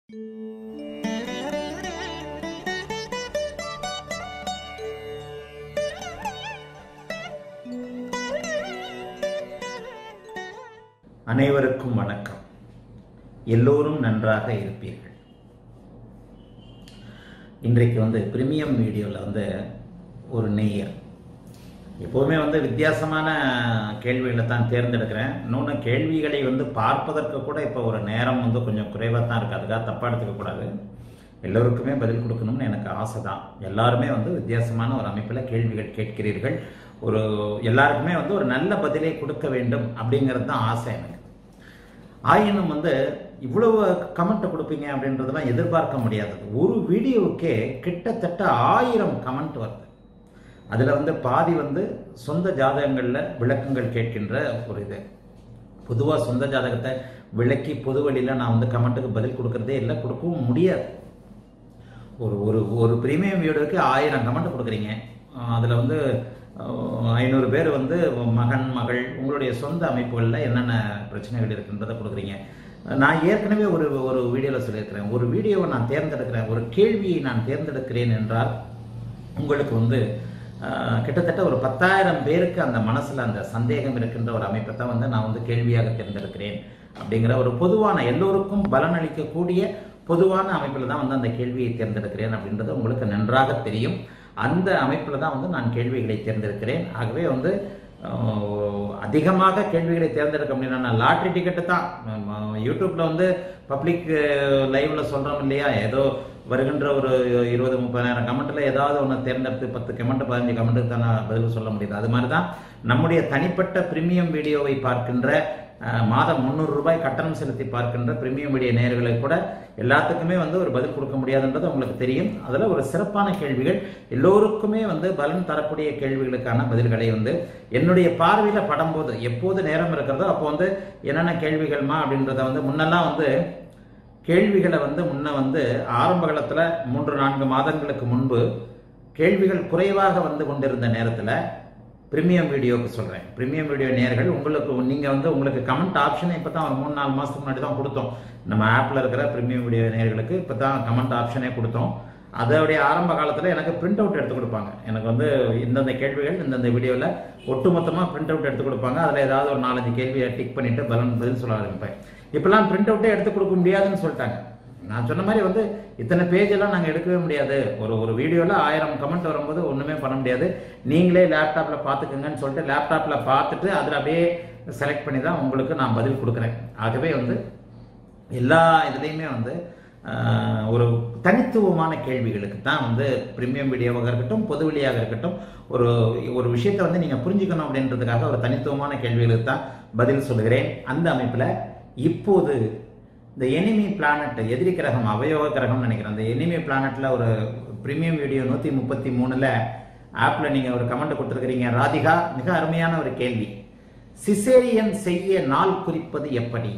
அனைவருக்கும் வணக்கம் எல்லோரும் நன்றாக இருப்பீர்கள் இன்றைக்கு வந்து பிரீமியம் வீடியோவில் வந்து ஒரு நெய்யர் எப்போதுமே வந்து வித்தியாசமான கேள்விகளை தான் தேர்ந்தெடுக்கிறேன் இன்னொன்று கேள்விகளை வந்து பார்ப்பதற்கு கூட இப்போ ஒரு நேரம் வந்து கொஞ்சம் குறைவாக தான் இருக்குது அதுக்காக தப்பாக எடுத்துக்கக்கூடாது எல்லோருக்குமே பதில் கொடுக்கணும்னு எனக்கு ஆசை தான் எல்லாருமே வந்து வித்தியாசமான ஒரு அமைப்பில் கேள்விகள் கேட்கிறீர்கள் ஒரு எல்லாருக்குமே வந்து ஒரு நல்ல பதிலை கொடுக்க வேண்டும் அப்படிங்கிறது தான் ஆசை எனக்கு ஆயினும் வந்து இவ்வளவு கமெண்ட் கொடுப்பீங்க அப்படின்றதெல்லாம் எதிர்பார்க்க முடியாதது ஒரு வீடியோவுக்கே கிட்டத்தட்ட ஆயிரம் கமெண்ட் வருது அதில் வந்து பாதி வந்து சொந்த ஜாதகங்களில் விளக்கங்கள் கேட்கின்ற ஒரு இது பொதுவாக சொந்த ஜாதகத்தை விளக்கி பொது வழியில் நான் வந்து கமெண்ட்டுக்கு பதில் கொடுக்கறதே இல்லை கொடுக்கவும் முடியாது ஒரு ஒரு ஒரு ப்ரீமியம் வீடியோக்கு ஆயிரம் கமெண்ட் கொடுக்குறீங்க அதில் வந்து ஐநூறு பேர் வந்து மகன் மகள் உங்களுடைய சொந்த அமைப்புகளில் என்னென்ன பிரச்சனைகள் இருக்குன்றதை கொடுக்குறீங்க நான் ஏற்கனவே ஒரு ஒரு வீடியோவில் சொல்லியிருக்கிறேன் ஒரு வீடியோவை நான் தேர்ந்தெடுக்கிறேன் ஒரு கேள்வியை நான் தேர்ந்தெடுக்கிறேன் என்றால் உங்களுக்கு வந்து கிட்டத்தட்ட ஒரு பத்தாயிரம் பேருக்கு அந்த மனசில் அந்த சந்தேகம் இருக்கின்ற ஒரு அமைப்பை தான் வந்து நான் வந்து கேள்வியாக தேர்ந்தெடுக்கிறேன் அப்படிங்கிற ஒரு பொதுவான எல்லோருக்கும் பலனளிக்கக்கூடிய பொதுவான அமைப்பில் தான் வந்து அந்த கேள்வியை தேர்ந்தெடுக்கிறேன் அப்படின்றது உங்களுக்கு நன்றாக தெரியும் அந்த அமைப்பில் தான் வந்து நான் கேள்விகளை தேர்ந்தெடுக்கிறேன் ஆகவே வந்து அதிகமாக கேள்விகளை தேர்ந்தெடுக்க முடியும் நான் லாட்ரி டிக்கெட்டு தான் யூடியூப்ல வந்து பப்ளிக் லைவ்ல சொல்றோம் இல்லையா ஏதோ வருகின்ற ஒரு இருபது முப்பதாயிரம் கமெண்ட்ல ஏதாவது ஒன்று தேர்ந்தெடுத்து பத்து கமெண்ட் பதினஞ்சு கமெண்ட்டுக்கு தான் பதில் சொல்ல முடியுது அது மாதிரி தான் நம்முடைய தனிப்பட்ட பிரீமியம் வீடியோவை பார்க்கின்ற மாதம் முந்நூறு ரூபாய் கட்டணம் செலுத்தி பார்க்கின்ற பிரீமியம் மீடிய நேர்களை கூட எல்லாத்துக்குமே வந்து ஒரு பதில் கொடுக்க முடியாதுன்றது உங்களுக்கு தெரியும் அதில் ஒரு சிறப்பான கேள்விகள் எல்லோருக்குமே வந்து பலன் தரக்கூடிய கேள்விகளுக்கான பதில்களை வந்து என்னுடைய பார்வையில் படும்போது எப்போது நேரம் இருக்கிறதோ அப்போ வந்து என்னென்ன கேள்விகள்மா அப்படின்றத வந்து முன்னெல்லாம் வந்து கேள்விகளை வந்து முன்ன வந்து ஆரம்ப காலத்தில் மூன்று நான்கு மாதங்களுக்கு முன்பு கேள்விகள் குறைவாக வந்து கொண்டிருந்த நேரத்தில் ப்ரீமியம் வீடியோக்கு சொல்கிறேன் ப்ரீமியம் வீடியோ நேர்கள் உங்களுக்கு நீங்கள் வந்து உங்களுக்கு கமெண்ட் ஆப்ஷனை இப்போ தான் ஒரு மூணு நாலு மாதத்துக்கு முன்னாடி தான் கொடுத்தோம் நம்ம ஆப்பில் இருக்கிற ப்ரீமியம் வீடியோ நேர்களுக்கு இப்போ தான் கமெண்ட் ஆப்ஷனே கொடுத்தோம் அதோடைய ஆரம்ப காலத்தில் எனக்கு பிரிண்ட் அவுட் எடுத்து கொடுப்பாங்க எனக்கு வந்து இந்தந்த கேள்விகள் இந்தந்த வீடியோவில் ஒட்டுமொத்தமாக பிரிண்ட் அவுட் எடுத்து கொடுப்பாங்க அதில் ஏதாவது ஒரு நாலஞ்சு கேள்வியை டிக் பண்ணிவிட்டு பலன் பதில் சொல்ல ஆரம்பிப்பேன் இப்போல்லாம் பிரிண்ட் அவுட்டே எடுத்து கொடுக்க முடியாதுன்னு சொல்லிட்டாங்க நான் சொன்ன மாதிரி வந்து இத்தனை பேஜ் எல்லாம் நாங்கள் எடுக்கவே முடியாது ஒரு ஒரு வீடியோவில் ஆயிரம் கமெண்ட் வரும்போது ஒன்றுமே பண்ண முடியாது நீங்களே லேப்டாப்பில் பார்த்துக்குங்கன்னு சொல்லிட்டு லேப்டாப்பில் பார்த்துட்டு அதில் அப்படியே செலக்ட் பண்ணி தான் உங்களுக்கு நான் பதில் கொடுக்குறேன் ஆகவே வந்து எல்லா இதுலேயுமே வந்து ஒரு தனித்துவமான கேள்விகளுக்கு தான் வந்து ப்ரீமியம் வீடியோவாக இருக்கட்டும் பொது வழியாக இருக்கட்டும் ஒரு ஒரு விஷயத்தை வந்து நீங்கள் புரிஞ்சுக்கணும் அப்படின்றதுக்காக ஒரு தனித்துவமான கேள்விகளுக்கு தான் பதில் சொல்லுகிறேன் அந்த அமைப்பில் இப்போது இந்த எனிமி பிளானட் எதிரி கிரகம் அவயோக கிரகம்னு நினைக்கிறேன் அந்த எனிமி பிளானட்ல ஒரு ப்ரீமியம் வீடியோ நூற்றி முப்பத்தி மூணில் ஆப்பில் நீங்கள் ஒரு கமெண்ட் கொடுத்துருக்கிறீங்க ராதிகா மிக அருமையான ஒரு கேள்வி சிசேரியன் செய்ய நாள் குறிப்பது எப்படி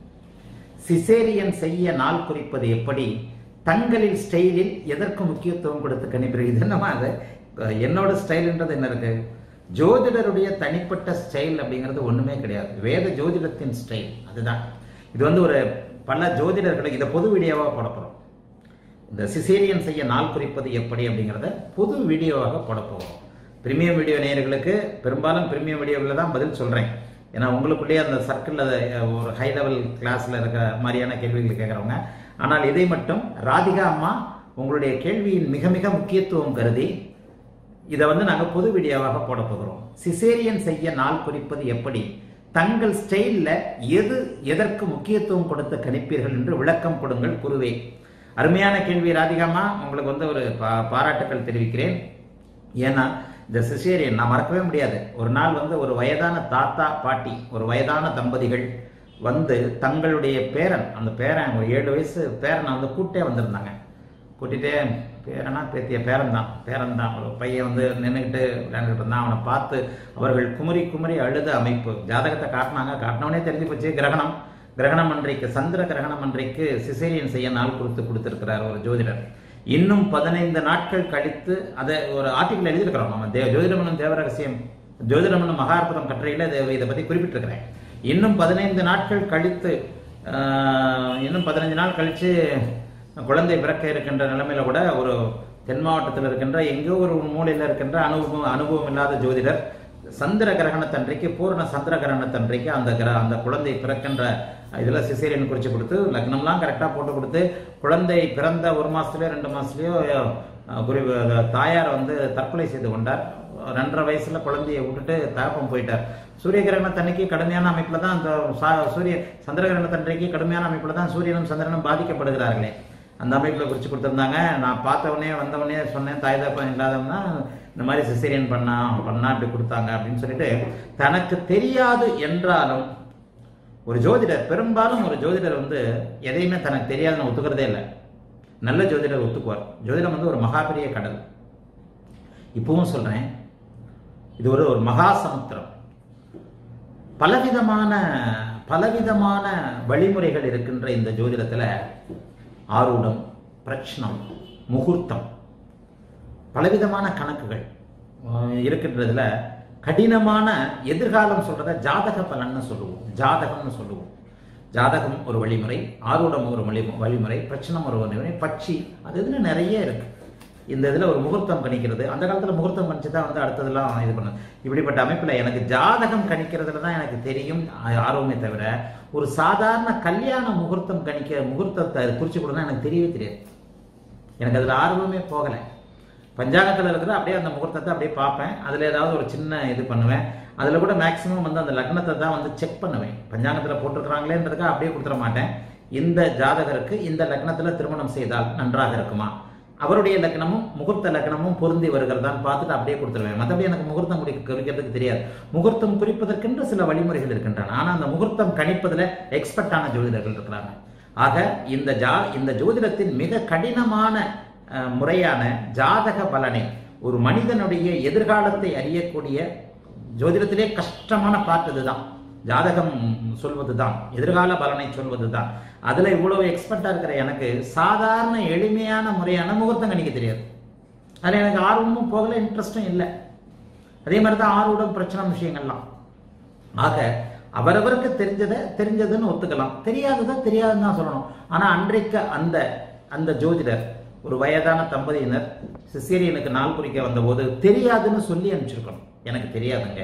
சிசேரியன் செய்ய நாள் குறிப்பது எப்படி தங்களில் ஸ்டைலில் எதற்கு முக்கியத்துவம் கொடுத்து கணிப்பீர்கள் இது என்னமா அது என்னோட ஸ்டைல்ன்றது என்ன இருக்கு ஜோதிடருடைய தனிப்பட்ட ஸ்டைல் அப்படிங்கிறது ஒன்றுமே கிடையாது வேத ஜோதிடத்தின் ஸ்டைல் அதுதான் இது வந்து ஒரு பல ஜோதிடர்களுக்கு இதை பொது வீடியோவாக போட போகிறோம் இந்த சிசேரியன் செய்ய நாள் குறிப்பது எப்படி அப்படிங்கிறத பொது வீடியோவாக போட போகிறோம் பிரீமியம் வீடியோ நேயர்களுக்கு பெரும்பாலும் பிரீமியம் வீடியோவில் தான் பதில் சொல்கிறேன் ஏன்னா உங்களுக்குள்ளேயே அந்த சர்க்கிளில் ஒரு ஹை லெவல் கிளாஸில் இருக்கிற மாதிரியான கேள்விகள் கேட்குறவங்க ஆனால் இதை மட்டும் ராதிகா அம்மா உங்களுடைய கேள்வியின் மிக மிக முக்கியத்துவம் கருதி இதை வந்து நாங்கள் பொது வீடியோவாக போட போகிறோம் சிசேரியன் செய்ய நாள் குறிப்பது எப்படி தங்கள் ஸ்டைலில் எது எதற்கு முக்கியத்துவம் கொடுத்து கணிப்பீர்கள் என்று விளக்கம் கொடுங்கள் குருவே அருமையான கேள்வி ராதிகாமா உங்களுக்கு வந்து ஒரு பா பாராட்டுக்கள் தெரிவிக்கிறேன் ஏன்னா இந்த சிசேரியன் நான் மறக்கவே முடியாது ஒரு நாள் வந்து ஒரு வயதான தாத்தா பாட்டி ஒரு வயதான தம்பதிகள் வந்து தங்களுடைய பேரன் அந்த பேரன் ஒரு ஏழு வயசு பேரனை வந்து கூட்டே வந்திருந்தாங்க கூட்டிகிட்டே பேரனா பேத்திய பேரன் தான் பேரன் தான் ஒரு பையன் வந்து நின்றுக்கிட்டு விளையாண்டுட்டு இருந்தான் அவனை பார்த்து அவர்கள் குமரி குமரி அழுத அமைப்பு ஜாதகத்தை காட்டினாங்க காட்டினவனே தெரிஞ்சு போச்சு கிரகணம் கிரகணம் அன்றைக்கு சந்திர கிரகணம் அன்றைக்கு சிசேரியன் செய்ய நாள் கொடுத்து கொடுத்திருக்கிறார் ஒரு ஜோதிடர் இன்னும் பதினைந்து நாட்கள் கழித்து அதை ஒரு ஆர்டிக்கல் எழுதியிருக்கிறோம் நம்ம தே ஜோதிடமனும் தேவரகசியம் ஜோதிடமனும் மகாற்புதம் கட்டுரையில் இதை பற்றி குறிப்பிட்டிருக்கிறேன் இன்னும் பதினைந்து நாட்கள் கழித்து இன்னும் பதினஞ்சு நாள் கழித்து குழந்தை பிறக்க இருக்கின்ற நிலைமையில கூட ஒரு தென் மாவட்டத்தில் இருக்கின்ற எங்கோ ஒரு மூலையில் இருக்கின்ற அனுபவம் அனுபவம் இல்லாத ஜோதிடர் சந்திர கிரகணத்தன்றைக்கு பூரண சந்திர கிரகணத்தன்றைக்கு அந்த கிர அந்த குழந்தை பிறக்கின்ற இதுல சிசேரியன் குறிச்சு கொடுத்து லக்னம்லாம் கரெக்டாக போட்டு கொடுத்து குழந்தை பிறந்த ஒரு மாசத்துலயோ ரெண்டு மாசத்துலயோ அஹ், குரு தாயார் வந்து தற்கொலை செய்து கொண்டார் ரெண்டரை வயசுல குழந்தையை விட்டுட்டு தகப்பம் போயிட்டார் சூரிய கிரகணத்தன்னைக்கு கடுமையான அமைப்புல தான் அந்த சா- சூரிய சந்திர கிரகணத்தன்றைக்கு கடுமையான அமைப்புல தான் சூரியனும் சந்திரனும் பாதிக்கப்படுகிறார்களே அந்த அமைப்புல குறிச்சு கொடுத்துருந்தாங்க நான் பார்த்தவொடனே வந்தவொடனே சொன்னேன் தாய் தப்பம் இல்லாதவனா இந்த மாதிரி சிசேரியன் பண்ணா பண்ணா இப்படி கொடுத்தாங்க அப்படின்னு சொல்லிட்டு தனக்கு தெரியாது என்றாலும் ஒரு ஜோதிடர் பெரும்பாலும் ஒரு ஜோதிடர் வந்து எதையுமே தனக்கு தெரியாதுன்னு ஒத்துக்கிறதே இல்லை நல்ல ஜோதிடர் ஒத்துக்குவார் ஜோதிடம் வந்து ஒரு மகாபெரிய கடல் இப்பவும் சொல்றேன் இது ஒரு ஒரு மகா சமுத்திரம் பலவிதமான பலவிதமான வழிமுறைகள் இருக்கின்ற இந்த ஜோதிடத்துல ஆரூடம் பிரச்சனம் முகூர்த்தம் பலவிதமான கணக்குகள் அஹ் இருக்கின்றதுல கடினமான எதிர்காலம் சொல்றத ஜாதக பலன்னு சொல்லுவோம் ஜாதகம்னு சொல்லுவோம் ஜாதகம் ஒரு வழிமுறை ஆரூடம் ஒரு வழி வழிமுறை பிரச்சனம் ஒரு வழிமுறை பட்சி அது இதுன்னு நிறைய இருக்கு இந்த இதில் ஒரு முகூர்த்தம் கணிக்கிறது அந்த காலத்தில் முகூர்த்தம் கணிச்சு தான் வந்து அடுத்ததெல்லாம் இது பண்ணு இப்படிப்பட்ட அமைப்பில் எனக்கு ஜாதகம் கணிக்கிறதுல தான் எனக்கு தெரியும் ஆ- ஆர்வமே தவிர ஒரு சாதாரண கல்யாண முகூர்த்தம் கணிக்க முகூர்த்தத்தை குறிச்சு கொடுனா எனக்கு தெரியவே தெரியாது எனக்கு அதில் ஆர்வமே போகலை பஞ்சாங்கத்தில் இருக்கிற அப்படியே அந்த முகூர்த்தத்தை அப்படியே பார்ப்பேன் அதில் ஏதாவது ஒரு சின்ன இது பண்ணுவேன் அதில் கூட மேக்ஸிமம் வந்து அந்த லக்னத்தை தான் வந்து செக் பண்ணுவேன் பஞ்சாங்கத்தில் போட்டிருக்கிறாங்களேன்றதுக்காக அப்படியே கொடுத்துட மாட்டேன் இந்த ஜாதகருக்கு இந்த லக்னத்தில் திருமணம் செய்தால் நன்றாக இருக்குமா அவருடைய லக்னமும் முகூர்த்த லக்னமும் பொருந்தி வருகிறதான்னு பார்த்துட்டு அப்படியே கொடுத்துருவேன் மற்றபடி எனக்கு முகூர்த்தம் குறி குறிக்கிறதுக்கு தெரியாது முகூர்த்தம் குறிப்பதற்கென்று சில வழிமுறைகள் இருக்கின்றன ஆனால் அந்த முகூர்த்தம் கணிப்பதில் எக்ஸ்பர்ட்டான ஜோதிடர்கள் இருக்கிறாங்க ஆக இந்த ஜா இந்த ஜோதிடத்தின் மிக கடினமான அஹ், முறையான ஜாதக பலனை ஒரு மனிதனுடைய எதிர்காலத்தை அறியக்கூடிய ஜோதிடத்திலே கஷ்டமான பார்ட் இதுதான் ஜாதகம் சொல்வதுதான் எதிர்கால பலனை சொல்வதுதான் அதுல இவ்வளவு எக்ஸ்பர்ட்டா இருக்கிற எனக்கு சாதாரண எளிமையான முறையான முகூர்த்தம் கணிக்க தெரியாது அதுல எனக்கு ஆர்வமும் போகல இன்ட்ரெஸ்டும் இல்லை அதே மாதிரி தான் ஆர்வம் பிரச்சனை விஷயங்கள்லாம் ஆக அவரவருக்கு தெரிஞ்சதை தெரிஞ்சதுன்னு ஒத்துக்கலாம் தெரியாததை தெரியாதுன்னு தான் சொல்லணும் ஆனா அன்றைக்கு அந்த அந்த ஜோதிடர் ஒரு வயதான தம்பதியினர் சிசேரியனுக்கு நாள் குறிக்க வந்தபோது தெரியாதுன்னு சொல்லி அனுப்பிச்சிருக்கணும் எனக்கு தெரியாதுங்க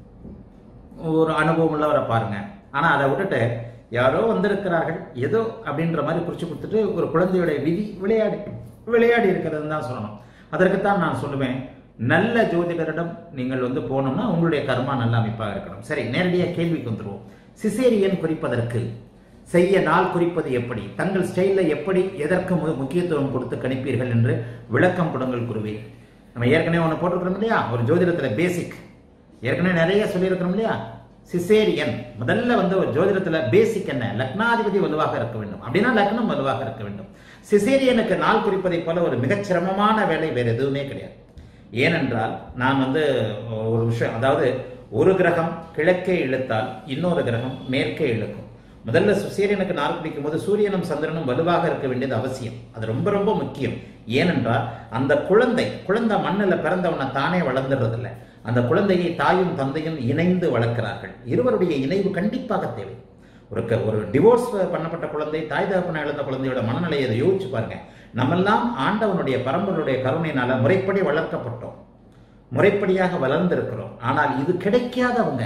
ஒரு அனுபவம் உள்ளவரை பாருங்க ஆனா அதை விட்டுட்டு யாரோ வந்திருக்கிறார்கள் ஏதோ அப்படின்ற மாதிரி குறிச்சு கொடுத்துட்டு ஒரு குழந்தையுடைய விதி விளையாடி விளையாடி இருக்கிறதுன்னு தான் சொல்லணும் அதற்குத்தான் நான் சொல்லுவேன் நல்ல ஜோதிடரிடம் நீங்கள் வந்து போனோம்னா உங்களுடைய கர்மா நல்ல அமைப்பாக இருக்கணும் சரி நேரடியாக கேள்விக்கு வந்துருவோம் சிசேரியன் குறிப்பதற்கு செய்ய நாள் குறிப்பது எப்படி தங்கள் ஸ்டைலில் எப்படி எதற்கு மு- முக்கியத்துவம் கொடுத்து கணிப்பீர்கள் என்று விளக்கம் கொடுங்கள் குருவே நம்ம ஏற்கனவே ஒன்று போட்டிருக்கிறோம் இல்லையா ஒரு ஜோதிடத்தில் பேசிக் ஏற்கனவே நிறைய சொல்லியிருக்கிறோம் இல்லையா சிசேரியன் முதல்ல வந்து ஒரு ஜோதிடத்துல பேசிக் என்ன லக்னாதிபதி வலுவாக இருக்க வேண்டும் அப்படின்னா லக்னம் வலுவாக இருக்க வேண்டும் சிசேரியனுக்கு நாள் குறிப்பதைப் போல ஒரு மிகச் சிரமமான வேலை வேற எதுவுமே கிடையாது ஏனென்றால் நான் வந்து ஒரு விஷயம் அதாவது ஒரு கிரகம் கிழக்கே இழுத்தால் இன்னொரு கிரகம் மேற்கே இழுக்கும் முதல்ல சூரியனுக்கு நாள் பிடிக்கும் போது சூரியனும் சந்திரனும் வலுவாக இருக்க வேண்டியது அவசியம் அது ரொம்ப ரொம்ப முக்கியம் ஏனென்றால் அந்த குழந்தை குழந்தை மண்ணில் பிறந்தவனை தானே வளர்ந்துடுறதில்ல அந்த குழந்தையை தாயும் தந்தையும் இணைந்து வளர்க்கிறார்கள் இருவருடைய இணைவு கண்டிப்பாக தேவை ஒரு க- ஒரு டிவோர்ஸ் பண்ணப்பட்ட குழந்தை தாய் தகப்பன இழந்த குழந்தையோட மனநிலையை அதை யோசிச்சு பாருங்க நம்மெல்லாம் ஆண்டவனுடைய பரம்பரையுடைய கருணையினால முறைப்படி வளர்க்கப்பட்டோம் முறைப்படியாக வளர்ந்திருக்கிறோம் ஆனால் இது கிடைக்காதவங்க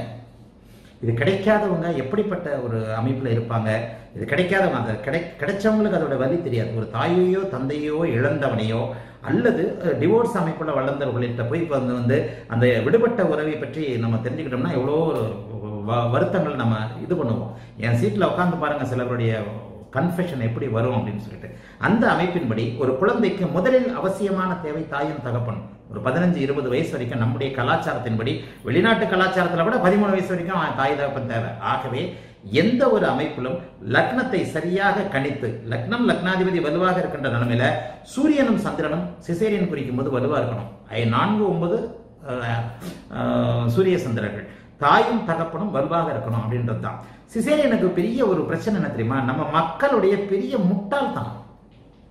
இது கிடைக்காதவங்க எப்படிப்பட்ட ஒரு அமைப்பில் இருப்பாங்க இது கிடைக்காதவங்க அந்த கிடை கிடைச்சவங்களுக்கு அதோட வலி தெரியாது ஒரு தாயையோ தந்தையோ இழந்தவனையோ அல்லது டிவோர்ஸ் அமைப்பில் வளர்ந்தவர்கள்ட்ட போய் இப்போ வந்து வந்து அந்த விடுபட்ட உறவை பற்றி நம்ம தெரிஞ்சுக்கிட்டோம்னா எவ்வளோ ஒரு வ- வருத்தங்கள் நம்ம இது பண்ணுவோம் என் சீட்டில் உட்காந்து பாருங்க சிலருடைய கன்ஃபெஷன் எப்படி வரும் அப்படின்னு சொல்லிட்டு அந்த அமைப்பின்படி ஒரு குழந்தைக்கு முதலில் அவசியமான தேவை தாயும் தகப்பனும் ஒரு பதினஞ்சு இருபது வயசு வரைக்கும் நம்முடைய கலாச்சாரத்தின்படி வெளிநாட்டு கலாச்சாரத்தில் கூட பதிமூணு வயசு வரைக்கும் தாய் தகப்பன் தேவை ஆகவே எந்த ஒரு அமைப்பிலும் லக்னத்தை சரியாக கணித்து லக்னம் லக்னாதிபதி வலுவாக இருக்கின்ற நிலைமையில சூரியனும் சந்திரனும் சிசேரியன் குறிக்கும் போது வலுவா இருக்கணும் ஐ- நான்கு ஒன்பது அஹ், அஹ், சூரிய சந்திரர்கள் தாயும் தகப்பனும் வலுவாக இருக்கணும் அப்படின்றது தான் சிசேரியனுக்கு பெரிய ஒரு பிரச்சனை என்ன தெரியுமா நம்ம மக்களுடைய பெரிய முட்டாள்தனம்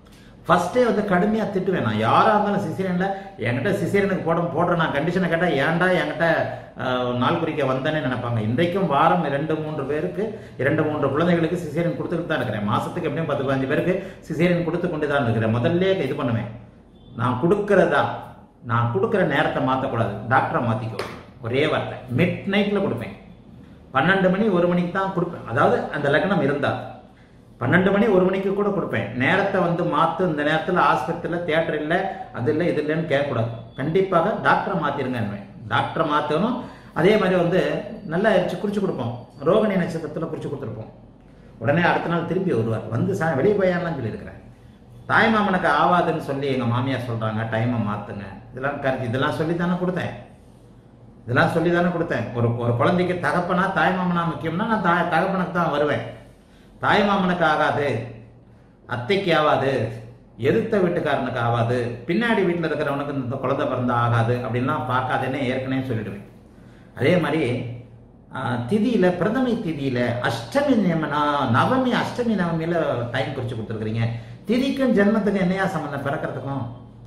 ஃபர்ஸ்டே வந்து கடுமையாக திட்டுவேன் நான் யாராக இருந்தாலும் சிசேரியனில் என்கிட்ட சிசேரியனுக்கு போட போடுற நான் கண்டிஷனை கேட்டால் ஏன்டா என்கிட்ட அஹ், நாள் குறிக்க வந்தேன்னு நினைப்பாங்க இன்றைக்கும் வாரம் இரண்டு மூன்று பேருக்கு இரண்டு மூன்று குழந்தைகளுக்கு சிசேரியன் கொடுத்துட்டு தான் இருக்கிறேன் மாசத்துக்கு எப்படியும் பத்து பதினஞ்சு பேருக்கு சிசேரியன் கொடுத்து கொண்டு தான் இருக்கிறேன் முதல்ல இது பண்ணுவேன் நான் கொடுக்கறதா நான் கொடுக்குற நேரத்தை மாற்றக்கூடாது டாக்டரை மாற்றிக்கோ ஒரே வார்த்தை மிட் நைட்டில் கொடுப்பேன் பன்னெண்டு மணி ஒரு மணிக்கு தான் கொடுப்பேன் அதாவது அந்த லக்னம் இருந்தால் பன்னெண்டு மணி ஒரு மணிக்கு கூட கொடுப்பேன் நேரத்தை வந்து மாற்று இந்த நேரத்தில் ஆஸ்பத்திரியில் தியேட்டர் இல்லை அது இல்லை இது இல்லைன்னு கேட்கக்கூடாது கண்டிப்பாக டாக்டரை மாற்றிருங்க டாக்டரை மாற்றணும் அதே மாதிரி வந்து நல்லா எரிச்சு குறிச்சு கொடுப்போம் ரோகிணி நட்சத்திரத்தில் குறிச்சு கொடுத்துருப்போம் உடனே அடுத்த நாள் திருப்பி வருவார் வந்து சா வெளியே போயான்லாம் சொல்லியிருக்கிறேன் தாய் மாமனுக்கு ஆவாதுன்னு சொல்லி எங்கள் மாமியார் சொல்கிறாங்க டைமை மாற்றுங்க இதெல்லாம் கருத்து இதெல்லாம் சொல்லி தானே கொடுத்தேன் இதெல்லாம் சொல்லி தானே கொடுத்தேன் ஒரு ஒரு குழந்தைக்கு தகப்பனா தாய் மாமனா முக்கியம்னா நான் தாய் தகப்பனுக்கு தான் வருவேன் தாய் மாமனுக்கு ஆகாது அத்தைக்கு ஆகாது எதிர்த்த வீட்டுக்காரனுக்கு ஆகாது பின்னாடி வீட்டில் இருக்கிறவனுக்கு இந்த குழந்தை பிறந்தா ஆகாது அப்படின்லாம் பார்க்காதேன்னு ஏற்கனவே சொல்லிடுவேன் அதே மாதிரி ஆஹ், திதியில பிரதமை திதியில அஷ்டமி நியமனா நவமி அஷ்டமி நவமியில டைம் குறிச்சு கொடுத்துருக்குறீங்க திதிக்கும் ஜென்மத்துக்கும் என்னையா சம்பந்தம் பிறக்கிறதுக்கும்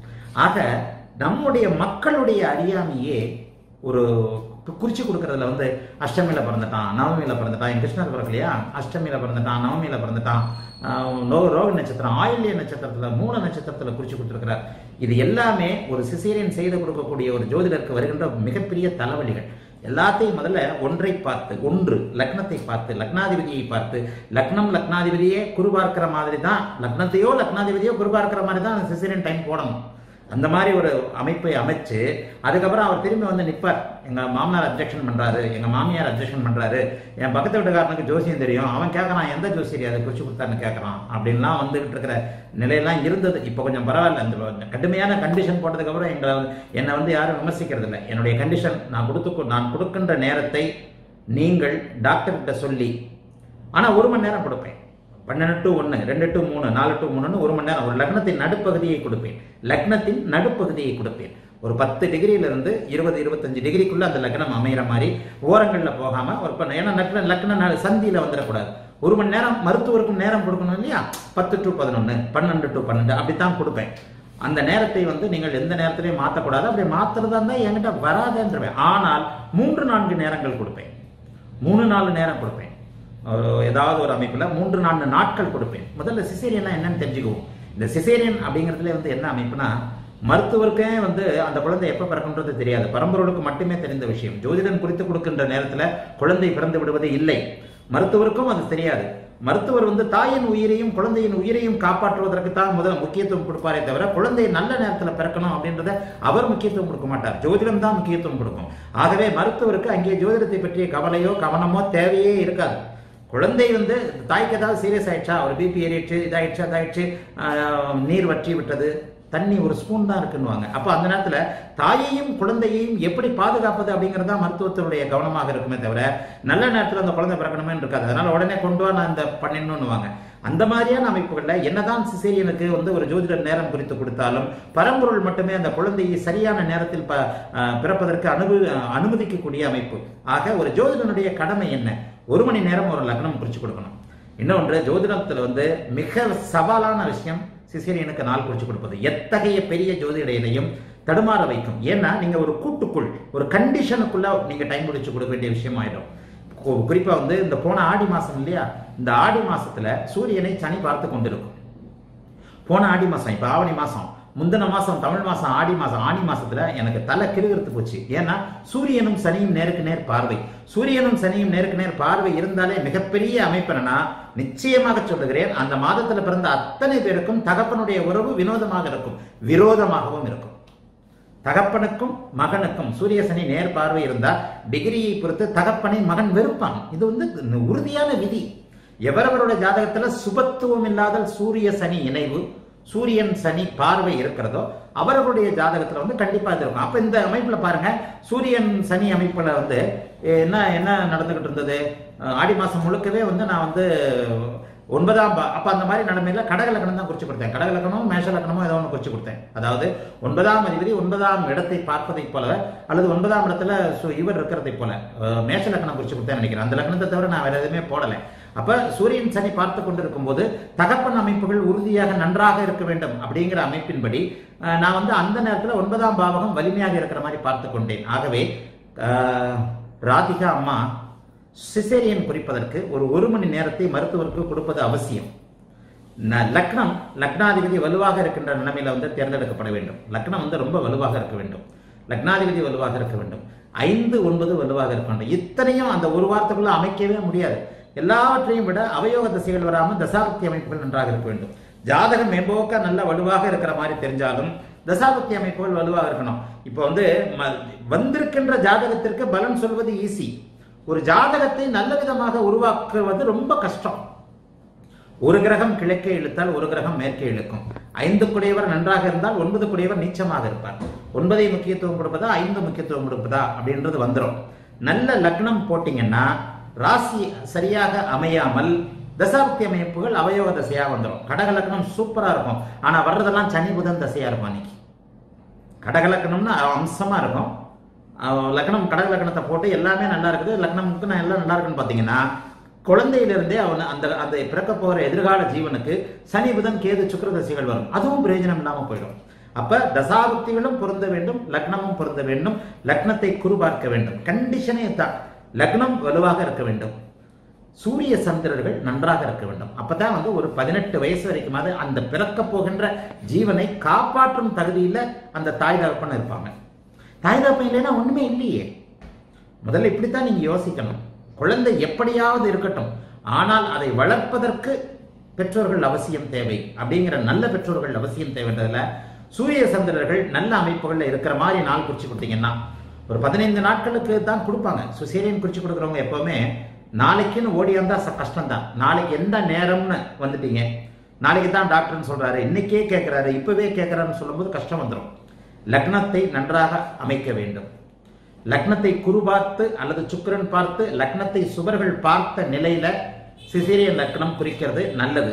ஆக நம்முடைய மக்களுடைய அறியாமையே ஒரு கு- குறிச்சு கொடுக்கறதுல வந்து அஷ்டமியில பிறந்துட்டான் நவமியில பிறந்துட்டான் என் கிருஷ்ணர் பிறக்கலையா அஷ்டமியில பிறந்துட்டான் நவமியில பிறந்துட்டான் ஆஹ் நோ ரோக நட்சத்திரம் ஆயில்ய நட்சத்திரத்துல மூல நட்சத்திரத்துல குறிச்சு கொடுத்துருக்கிறார் இது எல்லாமே ஒரு சிசேரியன் செய்து கொடுக்கக்கூடிய ஒரு ஜோதிடருக்கு வருகின்ற மிகப்பெரிய தலைவலிகள் எல்லாத்தையும் முதல்ல ஒன்றை பார்த்து ஒன்று லக்னத்தை பார்த்து லக்னாதிபதியை பார்த்து லக்னம் லக்னாதிபதியே குரு பார்க்கிற மாதிரி தான் லக்னத்தையோ லக்னாதிபதியோ குரு பார்க்கிற மாதிரி தான் அந்த சிசேரியன் டைம் போடணும் அந்த மாதிரி ஒரு அமைப்பை அமைச்சு அதுக்கப்புறம் அவர் திரும்பி வந்து நிற்பார் எங்க மாமனார் அப்ஜெக்ஷன் பண்றாரு எங்க மாமியார் அப்ஜெக்ஷன் பண்றாரு என் பக்கத்து வீட்டுக்காரனுக்கு ஜோசியம் தெரியும் அவன் கேட்கறான் எந்த ஜோசியரி அதை குறிச்சு கொடுத்தான்னு கேட்கறான் அப்படின்லாம் வந்துகிட்டு இருக்கிற நிலையெல்லாம் இருந்தது இப்போ கொஞ்சம் பரவாயில்ல அந்த கடுமையான கண்டிஷன் போட்டதுக்கு அப்புறம் எங்களை வந்து- என்னை வந்து யாரும் விமர்சிக்கிறது இல்லை என்னுடைய கண்டிஷன் நான் கொடுத்து நான் கொடுக்கின்ற நேரத்தை நீங்கள் டாக்டர்கிட்ட சொல்லி ஆனா ஒரு மணி நேரம் கொடுப்பேன் பன்னெண்டு டு ஒன்று ரெண்டு டு மூணு நாலு டு மூணுன்னு ஒரு மணி நேரம் ஒரு லக்னத்தின் நடுப்பகுதியை கொடுப்பேன் லக்னத்தின் நடுப்பகுதியை கொடுப்பேன் ஒரு பத்து டிகிரியிலிருந்து இருபது இருபத்தஞ்சு டிகிரிக்குள்ள அந்த லக்னம் அமைகிற மாதிரி ஓரங்களில் போகாம ஒரு பண்ண ஏன்னா லக்ன லக்ன நா- சந்தியில வந்துடக்கூடாது ஒரு மணி நேரம் மருத்துவருக்கும் நேரம் கொடுக்கணும் இல்லையா பத்து டு பதினொன்று பன்னெண்டு டு பன்னெண்டு அப்படித்தான் கொடுப்பேன் அந்த நேரத்தை வந்து நீங்கள் எந்த நேரத்திலையும் மாற்றக்கூடாது அப்படி மாத்துறதா இருந்தால் என்கிட்ட வராதுன்றவேன் ஆனால் மூன்று நான்கு நேரங்கள் கொடுப்பேன் மூணு நாலு நேரம் கொடுப்பேன் ஒரு ஏதாவது ஒரு அமைப்பில் மூன்று நான்கு நாட்கள் கொடுப்பேன் முதல்ல சிசேரியன்னா என்னன்னு தெரிஞ்சுக்குவோம் இந்த சிசேரியன் அப்படிங்கிறதுல வந்து என்ன அமைப்புனா மருத்துவருக்கே வந்து அந்த குழந்தை எப்போ பிறக்குன்றது தெரியாது பரம்பொருளுக்கு மட்டுமே தெரிந்த விஷயம் ஜோதிடன் குறித்து கொடுக்கின்ற நேரத்தில் குழந்தை பிறந்து விடுவது இல்லை மருத்துவருக்கும் அது தெரியாது மருத்துவர் வந்து தாயின் உயிரையும் குழந்தையின் உயிரையும் காப்பாற்றுவதற்கு தான் முதல் முக்கியத்துவம் கொடுப்பாரே தவிர குழந்தை நல்ல நேரத்தில் பிறக்கணும் அப்படின்றத அவர் முக்கியத்துவம் கொடுக்க மாட்டார் ஜோதிடம் தான் முக்கியத்துவம் கொடுக்கும் ஆகவே மருத்துவருக்கு அங்கே ஜோதிடத்தை பற்றிய கவலையோ கவனமோ தேவையே இருக்காது குழந்தை வந்து தாய்க்கு ஏதாவது சீரியஸ் ஆயிடுச்சா ஒரு பிபி ஏறிடுச்சு இதாயிடுச்சு அதாயிடுச்சு ஆஹ், நீர் வற்றி விட்டது தண்ணி ஒரு ஸ்பூன் தான் இருக்குன்னுவாங்க அப்போ அந்த நேரத்தில் தாயையும் குழந்தையையும் எப்படி பாதுகாப்பது அப்படிங்கிறது தான் மருத்துவத்தினுடைய கவனமாக இருக்குமே தவிர நல்ல நேரத்தில் அந்த குழந்தை பிறக்கணுமே இருக்காது அதனால உடனே கொண்டு வா நான் இந்த பண்ணிடணும்னுவாங்க அந்த மாதிரியான அமைப்புகளில் என்னதான் சிசேரியனுக்கு வந்து ஒரு ஜோதிடர் நேரம் குறித்து கொடுத்தாலும் பரம்பொருள் மட்டுமே அந்த குழந்தையை சரியான நேரத்தில் ப ஆஹ் பிறப்பதற்கு அனுபவி அனுமதிக்கக்கூடிய அமைப்பு ஆக ஒரு ஜோதிடனுடைய கடமை என்ன ஒரு மணி நேரம் ஒரு லக்னம் குறித்து கொடுக்கணும் இன்னொன்று ஜோதிடத்தில் வந்து மிக சவாலான விஷயம் சிசேரியனுக்கு நாள் குறித்து கொடுப்பது எத்தகைய பெரிய ஜோதிடையிலையும் தடுமாற வைக்கும் ஏன்னா நீங்க ஒரு கூட்டுக்குள் ஒரு கண்டிஷனுக்குள்ள நீங்க டைம் முடிச்சு கொடுக்க வேண்டிய விஷயம் ஆயிடும் கு- குறிப்பா வந்து இந்த போன ஆடி மாசம் இல்லையா இந்த ஆடி மாசத்துல சூரியனை சனி பார்த்து கொண்டிருக்கும் போன ஆடி மாசம் இப்ப ஆவணி மாசம் முந்தின மாசம் தமிழ் மாசம் ஆடி மாசம் ஆணி மாசத்துல எனக்கு தலை கிருகிருத்து போச்சு ஏன்னா சூரியனும் சனியும் நேருக்கு நேர் பார்வை சூரியனும் சனியும் நேருக்கு நேர் பார்வை இருந்தாலே மிகப்பெரிய அமைப்பு என்னன்னா நிச்சயமாக சொல்லுகிறேன் அந்த மாதத்துல பிறந்த அத்தனை பேருக்கும் தகப்பனுடைய உறவு வினோதமாக இருக்கும் விரோதமாகவும் இருக்கும் தகப்பனுக்கும் மகனுக்கும் சூரிய சனி நேர் பார்வை இருந்தா டிகிரியை பொறுத்து தகப்பனை மகன் வெறுப்பான் இது வந்து உறுதியான விதி எவரவரோட ஜாதகத்துல சுபத்துவம் இல்லாத சூரிய சனி இணைவு சூரியன் சனி பார்வை இருக்கிறதோ அவர்களுடைய ஜாதகத்துல வந்து கண்டிப்பா இது இருக்கும் அப்ப இந்த அமைப்புல பாருங்க சூரியன் சனி அமைப்புல வந்து என்ன என்ன நடந்துகிட்டு இருந்தது அஹ் ஆடி மாசம் முழுக்கவே வந்து நான் வந்து ஒன்பதாம் பா- அப்ப அந்த மாதிரி நிலைமையில கடக லக்னம் தான் குறிச்சு கொடுத்தேன் கடக லக்னமும் மேஷ லக்னமும் ஏதோ ஒன்று குறிச்சு கொடுத்தேன் அதாவது ஒன்பதாம் அதிபதி ஒன்பதாம் இடத்தை பார்ப்பதைப் போல அல்லது ஒன்பதாம் இடத்துல சு- இவர் இருக்கிறதை போல அஹ் மேஷ லக்னம் குறிச்சு கொடுத்தேன் நினைக்கிறேன் அந்த லக்னத்தை தவிர நான் வேற எதுவுமே போடலை அப்ப சூரியன் சனி பார்த்து கொண்டிருக்கும் போது தகப்பன் அமைப்புகள் உறுதியாக நன்றாக இருக்க வேண்டும் அப்படிங்கிற அமைப்பின்படி அஹ், நான் வந்து அந்த நேரத்தில் ஒன்பதாம் பாவகம் வலிமையாக இருக்கிற மாதிரி பார்த்து கொண்டேன் ஆகவே அஹ், ராதிகா அம்மா சிசேரியன் குறிப்பதற்கு ஒரு ஒரு மணி நேரத்தை மருத்துவருக்கு கொடுப்பது அவசியம் ந- லக்னம் லக்னாதிபதி வலுவாக இருக்கின்ற நிலைமையில வந்து தேர்ந்தெடுக்கப்பட வேண்டும் லக்னம் வந்து ரொம்ப வலுவாக இருக்க வேண்டும் லக்னாதிபதி வலுவாக இருக்க வேண்டும் ஐந்து ஒன்பது வலுவாக இருக்க வேண்டும் இத்தனையும் அந்த ஒரு வாரத்துக்குள்ள அமைக்கவே முடியாது எல்லாவற்றையும் விட அவயோக திசைகள் வராமல் தசாபக்தி அமைப்புகள் நன்றாக இருக்க வேண்டும் ஜாதகம் மேம்போக்க நல்ல வலுவாக இருக்கிற மாதிரி தெரிஞ்சாலும் தசாபக்தி அமைப்புகள் வலுவாக இருக்கணும் இப்போ வந்து ம- வந்திருக்கின்ற ஜாதகத்திற்கு பலன் சொல்வது ஈஸி ஒரு ஜாதகத்தை நல்ல விதமாக உருவாக்குவது ரொம்ப கஷ்டம் ஒரு கிரகம் கிழக்கே இழுத்தால் ஒரு கிரகம் மேற்கே இழுக்கும் ஐந்து குடையவர் நன்றாக இருந்தால் ஒன்பது குடையவர் நீச்சமாக இருப்பார் ஒன்பதை முக்கியத்துவம் கொடுப்பதா ஐந்து முக்கியத்துவம் கொடுப்பதா அப்படின்றது வந்துடும் நல்ல லக்னம் போட்டீங்கன்னா ராசி சரியாக அமையாமல் தசாப்தி அமைப்புகள் அவயோக தசையா வந்துடும் கடக லக்னம் சூப்பரா இருக்கும் ஆனா வர்றதெல்லாம் சனி புதன் தசையா இருக்கும் அன்னைக்கு கடக லக்னம்னா அம்சமா இருக்கும் அஹ் லக்னம் கடக லக்னத்தை போட்டு எல்லாமே நல்லா இருக்குது லக்னமுக்கு நான் எல்லாம் நல்லா இருக்குன்னு பார்த்தீங்கன்னா குழந்தையிலிருந்தே அவன் அந்த அந்த பிறக்க போகிற எதிர்கால ஜீவனுக்கு சனி புதன் கேது சுக்கிர தசைகள் வரும் அதுவும் பிரயோஜனம் இல்லாமல் போயிடும் அப்ப தசாபுக்திகளும் பொருந்த வேண்டும் லக்னமும் பொருந்த வேண்டும் லக்னத்தை குறுபார்க்க வேண்டும் கண்டிஷனே தான் லக்னம் வலுவாக இருக்க வேண்டும் சூரிய சந்திரர்கள் நன்றாக இருக்க வேண்டும் அப்பதான் வந்து ஒரு பதினெட்டு வயசு வரைக்குமாவது அந்த பிறக்க போகின்ற ஜீவனை காப்பாற்றும் தகுதியில அந்த தாய் தகப்பன் இருப்பாங்க தாய் தகப்பன் இல்லைன்னா ஒண்ணுமே இல்லையே முதல்ல இப்படித்தான் நீங்க யோசிக்கணும் குழந்தை எப்படியாவது இருக்கட்டும் ஆனால் அதை வளர்ப்பதற்கு பெற்றோர்கள் அவசியம் தேவை அப்படிங்கிற நல்ல பெற்றோர்கள் அவசியம் தேவைன்றதுல சூரிய சந்திரர்கள் நல்ல அமைப்புகள்ல இருக்கிற மாதிரி நாள் குறிச்சு கொடுத்தீங்கன்னா ஒரு பதினைந்து நாட்களுக்கு தான் கொடுப்பாங்க சுசேரியன் குறிச்சு கொடுக்குறவங்க எப்பவுமே நாளைக்குன்னு ஓடி வந்தா ச- கஷ்டம்தான் நாளைக்கு எந்த நேரம்னு வந்துட்டீங்க நாளைக்கு தான் டாக்டர்னு சொல்றாரு இன்னைக்கே கேட்கிறாரு இப்பவே கேட்கிறாருன்னு சொல்லும்போது கஷ்டம் வந்துடும் லக்னத்தை நன்றாக அமைக்க வேண்டும் லக்னத்தை குரு பார்த்து அல்லது சுக்கிரன் பார்த்து லக்னத்தை சுவர்கள் பார்த்த நிலையில சிசிரியன் லக்னம் குறிக்கிறது நல்லது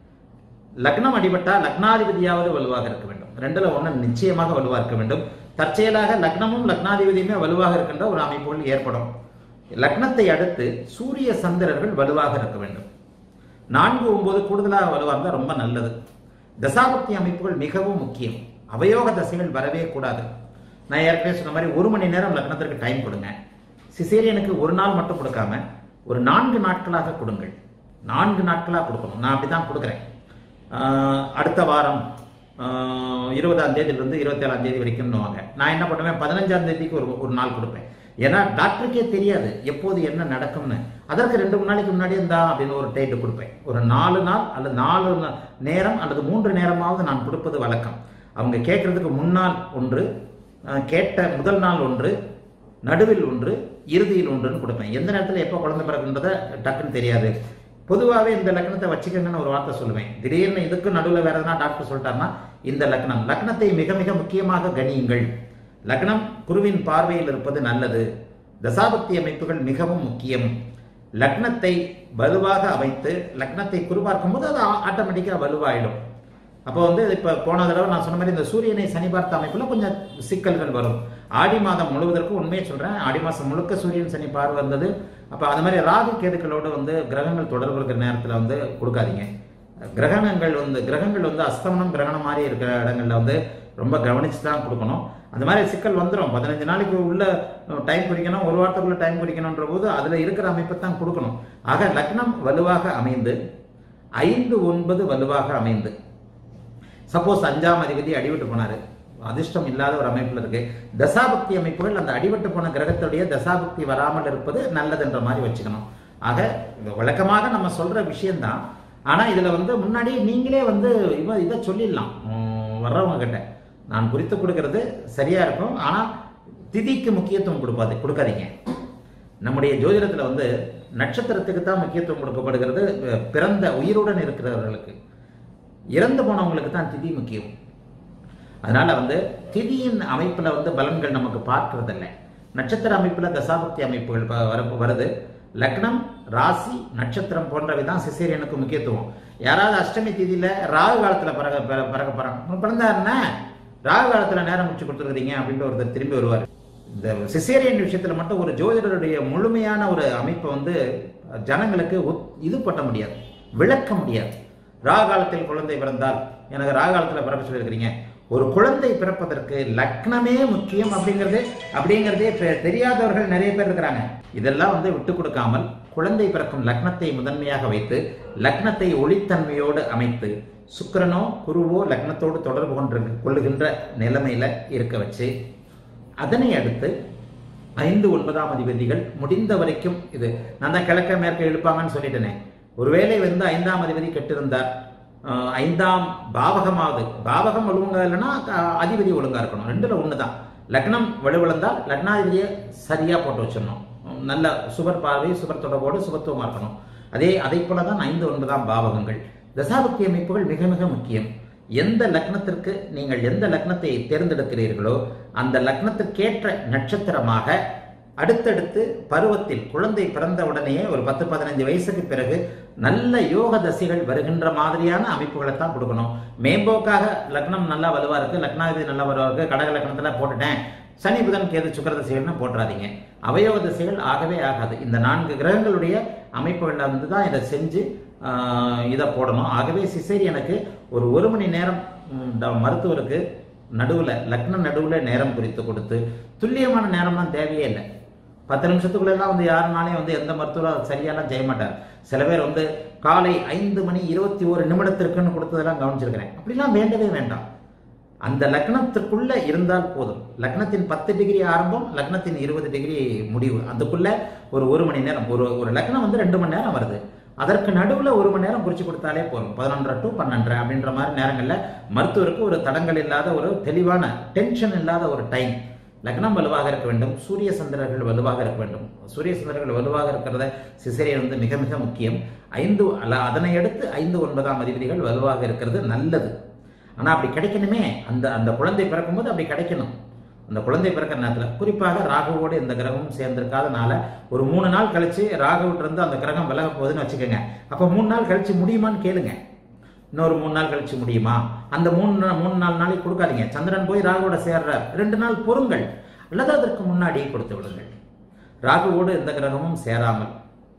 லக்னம் அடிபட்டா லக்னாதிபதியாவது வலுவாக இருக்க வேண்டும் ரெண்டுல ஒண்ணு நிச்சயமாக வலுவாக இருக்க வேண்டும் தற்செயலாக லக்னமும் லக்னாதிபதியுமே வலுவாக இருக்கின்ற ஒரு அமைப்புகள் ஏற்படும் லக்னத்தை அடுத்து சூரிய சந்திரர்கள் வலுவாக இருக்க வேண்டும் நான்கு ஒன்பது கூடுதலாக வலுவாக இருந்தால் ரொம்ப நல்லது தசாபக்தி அமைப்புகள் மிகவும் முக்கியம் அவயோக தசைகள் வரவே கூடாது நான் ஏற்கனவே சொன்ன மாதிரி ஒரு மணி நேரம் லக்னத்திற்கு டைம் கொடுங்க சிசேரியனுக்கு ஒரு நாள் மட்டும் கொடுக்காம ஒரு நான்கு நாட்களாக கொடுங்கள் நான்கு நாட்களாக கொடுக்கணும் நான் அப்படி தான் கொடுக்குறேன் ஆஹ் அடுத்த வாரம் ஆஹ் இருபதாம் தேதியிலிருந்து இருபத்தேழாம் தேதி வரைக்கும்னுவாங்க நான் என்ன பண்ணுவேன் பதினஞ்சாம் தேதிக்கு ஒரு ஒரு நாள் கொடுப்பேன் ஏன்னா டாக்டருக்கே தெரியாது எப்போது என்ன நடக்கும்னு அதற்கு ரெண்டு மூணு நாளைக்கு முன்னாடி இருந்தா அப்படின்னு ஒரு டேட்டு கொடுப்பேன் ஒரு நாலு நாள் அல்லது நாலு நா- நேரம் அல்லது மூன்று நேரமாவது நான் கொடுப்பது வழக்கம் அவங்க கேட்கறதுக்கு முன்னால் ஒன்று ஆஹ் கேட்ட முதல் நாள் ஒன்று நடுவில் ஒன்று இறுதியில் ஒன்றுன்னு கொடுப்பேன் எந்த நேரத்தில் எப்போ குழந்தை பிறகுன்றதை டக்குன்னு தெரியாது பொதுவாகவே இந்த லக்னத்தை வச்சுக்கங்கன்னு ஒரு வார்த்தை சொல்லுவேன் திடீர்னு இதுக்கு நடுவில் வேற எதனா டாக்டர் சொல்லிட்டாருன்னா இந்த லக்னம் லக்னத்தை மிக மிக முக்கியமாக கணியுங்கள் லக்னம் குருவின் பார்வையில் இருப்பது நல்லது தசாபக்தி அமைப்புகள் மிகவும் முக்கியம் லக்னத்தை வலுவாக அமைத்து லக்னத்தை குருபார்க்கும் போது அது ஆட்டோமேட்டிக்காக வலுவாயிடும் அப்போ வந்து இப்போ போன தடவை நான் சொன்ன மாதிரி இந்த சூரியனை சனி பார்த்த அமைப்புல கொஞ்சம் சிக்கல்கள் வரும் ஆடி மாதம் முழுவதற்கும் உண்மையை சொல்றேன் ஆடி மாதம் முழுக்க சூரியன் சனி பார்வை வந்தது அப்போ அந்த மாதிரி ராகு கேதுக்களோடு வந்து கிரகங்கள் தொடர்பு இருக்கிற நேரத்தில் வந்து கொடுக்காதீங்க கிரகணங்கள் வந்து கிரகங்கள் வந்து அஸ்தமனம் கிரகணம் மாதிரி இருக்கிற இடங்கள்ல வந்து ரொம்ப கவனிச்சு தான் கொடுக்கணும் அந்த மாதிரி சிக்கல் வந்துடும் பதினஞ்சு நாளைக்கு உள்ள டைம் குறிக்கணும் ஒரு வாரத்துக்குள்ள டைம் குறிக்கணுன்ற போது அதுல இருக்கிற அமைப்பை தான் கொடுக்கணும் ஆக லக்னம் வலுவாக அமைந்து ஐந்து ஒன்பது வலுவாக அமைந்து சப்போஸ் அஞ்சாம் அதிபதி அடிவிட்டு போனாரு அதிர்ஷ்டம் இல்லாத ஒரு அமைப்புல இருக்கு தசாபக்தி அமைப்புகள் அந்த அடிபட்டு போன கிரகத்துடைய தசாபக்தி வராமல் இருப்பது நல்லதுன்ற மாதிரி வச்சுக்கணும் ஆக இது வழக்கமாக நம்ம சொல்ற விஷயம்தான் ஆனா இதுல வந்து முன்னாடி நீங்களே வந்து இவ இதை சொல்லிடலாம் உம், வர்றவங்க கிட்ட நான் குறித்து கொடுக்கறது சரியா இருக்கும் ஆனா திதிக்கு முக்கியத்துவம் கொடுப்பாது கொடுக்காதீங்க நம்முடைய ஜோதிடத்துல வந்து நட்சத்திரத்துக்கு தான் முக்கியத்துவம் கொடுக்கப்படுகிறது அஹ், பிறந்த உயிருடன் இருக்கிறவர்களுக்கு இறந்து போனவங்களுக்கு தான் திதி முக்கியம் அதனால வந்து திதியின் அமைப்புல வந்து பலன்கள் நமக்கு பார்க்கறதில்ல நட்சத்திர அமைப்புல தசாபக்தி அமைப்புகள் ப- வர- வருது லக்னம் ராசி நட்சத்திரம் போன்றவை தான் சிசேரியனுக்கு முக்கியத்துவம் யாராவது அஷ்டமி திதியில ராகு காலத்துல பிறக பிற- பிறக்க போறாங்க பிறந்தாருன்னா ராகு காலத்துல நேரம் முடிச்சு கொடுத்துருக்கீங்க அப்படின்ட்டு ஒருத்தர் திரும்பி வருவார் இந்த சிசேரியன் விஷயத்துல மட்டும் ஒரு ஜோதிடருடைய முழுமையான ஒரு அமைப்பை வந்து ஜனங்களுக்கு ஒத்- இது பண்ண முடியாது விளக்க முடியாது ராகாலத்தில் குழந்தை பிறந்தால் எனக்கு ராகாலத்தில் பிறப்பு சொல்லியிருக்கிறீங்க ஒரு குழந்தை பிறப்பதற்கு லக்னமே முக்கியம் அப்படிங்கிறது அப்படிங்கிறதே பெ- தெரியாதவர்கள் நிறைய பேர் இருக்கிறாங்க இதெல்லாம் வந்து விட்டு கொடுக்காமல் குழந்தை பிறக்கும் லக்னத்தை முதன்மையாக வைத்து லக்னத்தை ஒளித்தன்மையோடு அமைத்து சுக்கிரனோ குருவோ லக்னத்தோடு தொடர்பு கொண்டு கொள்ளுகின்ற நிலைமையில இருக்க வச்சு அதனை அடுத்து ஐந்து ஒன்பதாம் அதிபதிகள் முடிந்த வரைக்கும் இது நான் தான் கிழக்க மேற்க இழுப்பாங்கன்னு சொல்லிட்டேனே ஒருவேளை வந்து ஐந்தாம் அதிபதி கெட்டிருந்தார் அஹ், ஐந்தாம் பாவகமாவது பாவகம் ஒழுங்கா இல்லைன்னா அஹ், அதிபதி ஒழுங்கா இருக்கணும் ரெண்டுல ஒண்ணுதான் லக்னம் வலுவிழந்தால் லக்னாதிபதியை சரியா போட்டு வச்சிடணும் உம், நல்ல சுபர் பார்வை சுபர் தொடர்போடு சுபத்துவமா இருக்கணும் அதே அதை போல தான் ஐந்து ஒன்பதாம் பாவகங்கள் தசாபக்தி அமைப்புகள் மிக மிக முக்கியம் எந்த லக்னத்திற்கு நீங்கள் எந்த லக்னத்தை தேர்ந்தெடுக்கிறீர்களோ அந்த லக்னத்திற்கேற்ற நட்சத்திரமாக அடுத்தடுத்து பருவத்தில் குழந்தை பிறந்த உடனேயே ஒரு பத்து பதினஞ்சு வயசுக்கு பிறகு நல்ல யோக தசைகள் வருகின்ற மாதிரியான அமைப்புகளை தான் கொடுக்கணும் மேம்போக்காக லக்னம் நல்லா வலுவா இருக்கு லக்னாதிபதி நல்லா வலுவா இருக்கு கடக லக்னத்துல போட்டுட்டேன் சனி புதன் கேது சுக்கர திசைகள்னு போட்டுறாதீங்க அவயோக திசைகள் ஆகவே ஆகாது இந்த நான்கு கிரகங்களுடைய அமைப்புகளில் வந்து தான் இதை செஞ்சு ஆஹ், இதை போடணும் ஆகவே சிசேரியனுக்கு ஒரு ஒரு மணி நேரம் ம், ட- மருத்துவருக்கு நடுவில் லக்ன நடுவில் நேரம் குறித்து கொடுத்து துல்லியமான நேரம்லாம் தேவையே இல்லை பத்து நிமிஷத்துக்குள்ளெல்லாம் வந்து யாருனாலையும் வந்து எந்த மருத்துவரும் அதை சரியாலாம் செய்ய மாட்டார் சில பேர் வந்து காலை ஐந்து மணி இருபத்தி ஒரு நிமிடத்திற்குன்னு கொடுத்ததெல்லாம் கவனிச்சிருக்கிறேன் அப்படிலாம் வேண்டவே வேண்டாம் அந்த லக்னத்திற்குள்ள இருந்தால் போதும் லக்னத்தின் பத்து டிகிரி ஆரம்பம் லக்னத்தின் இருபது டிகிரி முடிவு அதுக்குள்ள ஒரு ஒரு மணி நேரம் ஒரு ஒரு லக்னம் வந்து ரெண்டு மணி நேரம் வருது அதற்கு நடுவில் ஒரு மணி நேரம் குறிச்சு கொடுத்தாலே போதும் பதினொன்றரை டு பன்னெண்டரை அப்படின்ற மாதிரி நேரங்களில் மருத்துவருக்கு ஒரு தடங்கள் இல்லாத ஒரு தெளிவான டென்ஷன் இல்லாத ஒரு டைம் லக்னம் வலுவாக இருக்க வேண்டும் சூரிய சந்திரர்கள் வலுவாக இருக்க வேண்டும் சூரிய சந்திரர்கள் வலுவாக இருக்கிறத சிசேரியன் வந்து மிக மிக முக்கியம் ஐந்து அல்ல அதனை அடுத்து ஐந்து ஒன்பதாம் அதிபதிகள் வலுவாக இருக்கிறது நல்லது ஆனா அப்படி கிடைக்கணுமே அந்த அந்த குழந்தை பிறக்கும்போது அப்படி கிடைக்கணும் அந்த குழந்தை பிறக்கிற நேரத்தில் குறிப்பாக ராகுவோடு இந்த கிரகமும் சேர்ந்திருக்காதனால ஒரு மூணு நாள் கழிச்சு ராகுவிட்டு இருந்து அந்த கிரகம் விலக போகுதுன்னு வச்சுக்கோங்க அப்போ மூணு நாள் கழிச்சு முடியுமான்னு கேளுங்க இன்னொரு மூணு நாள் கழிச்சு முடியுமா அந்த மூணு நா- மூணு நாலு நாளைக்கு கொடுக்காதீங்க சந்திரன் போய் ராகுவோட சேர்றார் ரெண்டு நாள் பொறுங்கள் அல்லது அதற்கு முன்னாடியே கொடுத்து விடுங்கள் ராகுவோடு எந்த கிரகமும் சேராமல்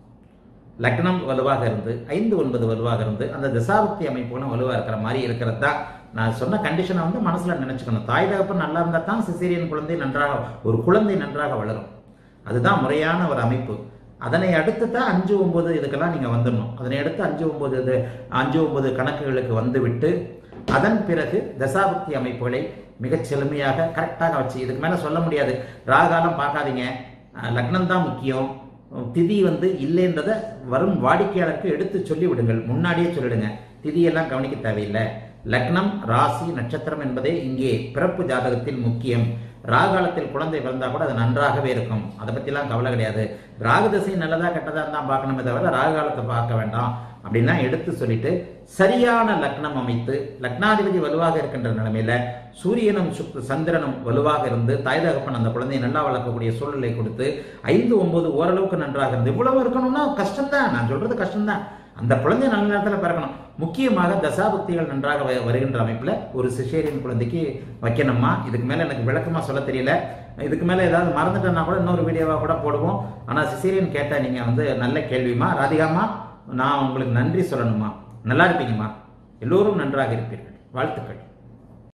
லக்னம் வலுவாக இருந்து ஐந்து ஒன்பது வலுவாக இருந்து அந்த தசாபக்தி அமைப்புகளும் வலுவாக இருக்கிற மாதிரி இருக்கிறது தான் நான் சொன்ன கண்டிஷனை வந்து மனசுல நினைச்சுக்கணும் தாய் தகப்பன் நல்லா இருந்தால் தான் சிசேரியன் குழந்தை நன்றாக ஒரு குழந்தை நன்றாக வளரும் அதுதான் முறையான ஒரு அமைப்பு அதனை அடுத்து தான் அஞ்சு ஒன்பது இதுக்கெல்லாம் நீங்க வந்துடணும் அதனை அடுத்து அஞ்சு ஒன்பது இது அஞ்சு ஒன்பது கணக்குகளுக்கு வந்துவிட்டு அதன் பிறகு தசாபக்தி அமைப்புகளை மிகச் செழுமையாக கரெக்டாக வச்சு இதுக்கு மேல சொல்ல முடியாது ராகாலம் பார்க்காதீங்க அஹ் லக்னம் தான் முக்கியம் திதி வந்து இல்லைன்றதை வரும் வாடிக்கையாளருக்கு எடுத்து சொல்லி விடுங்கள் முன்னாடியே சொல்லிடுங்க திதியெல்லாம் கவனிக்க தேவையில்லை லக்னம் ராசி நட்சத்திரம் என்பதே இங்கே பிறப்பு ஜாதகத்தில் முக்கியம் ராகாலத்தில் குழந்தை பிறந்தா கூட அது நன்றாகவே இருக்கும் அதை பற்றிலாம் கவலை கிடையாது ராகு திசை நல்லதா கெட்டதா இருந்தால் பார்க்கணுமே தவிர ராகாலத்தை பார்க்க வேண்டாம் அப்படின்னா எடுத்து சொல்லிட்டு சரியான லக்னம் அமைத்து லக்னாதிபதி வலுவாக இருக்கின்ற நிலைமையில சூரியனும் சுக் சந்திரனும் வலுவாக இருந்து தாய் தகப்பன் அந்த குழந்தையை நல்லா வளர்க்கக்கூடிய சூழ்நிலை கொடுத்து ஐந்து ஒன்பது ஓரளவுக்கு நன்றாக இருந்து இவ்வளவு இருக்கணும்னா கஷ்டம்தான் நான் சொல்றது கஷ்டம்தான் அந்த குழந்தை நல்ல நேரத்தில் பிறக்கணும் முக்கியமாக தசாபக்திகள் நன்றாக வ- வருகின்ற அமைப்பில் ஒரு சிசேரியன் குழந்தைக்கு வைக்கணுமா இதுக்கு மேலே எனக்கு விளக்கமாக சொல்ல தெரியல இதுக்கு மேலே ஏதாவது மறந்துட்டேன்னா கூட இன்னொரு வீடியோவாக கூட போடுவோம் ஆனால் சிசேரியன் கேட்டால் நீங்கள் வந்து நல்ல கேள்விமா ராதிகாமா நான் உங்களுக்கு நன்றி சொல்லணுமா நல்லா இருப்பீங்கம்மா எல்லோரும் நன்றாக இருப்பீர்கள் வாழ்த்துக்கள்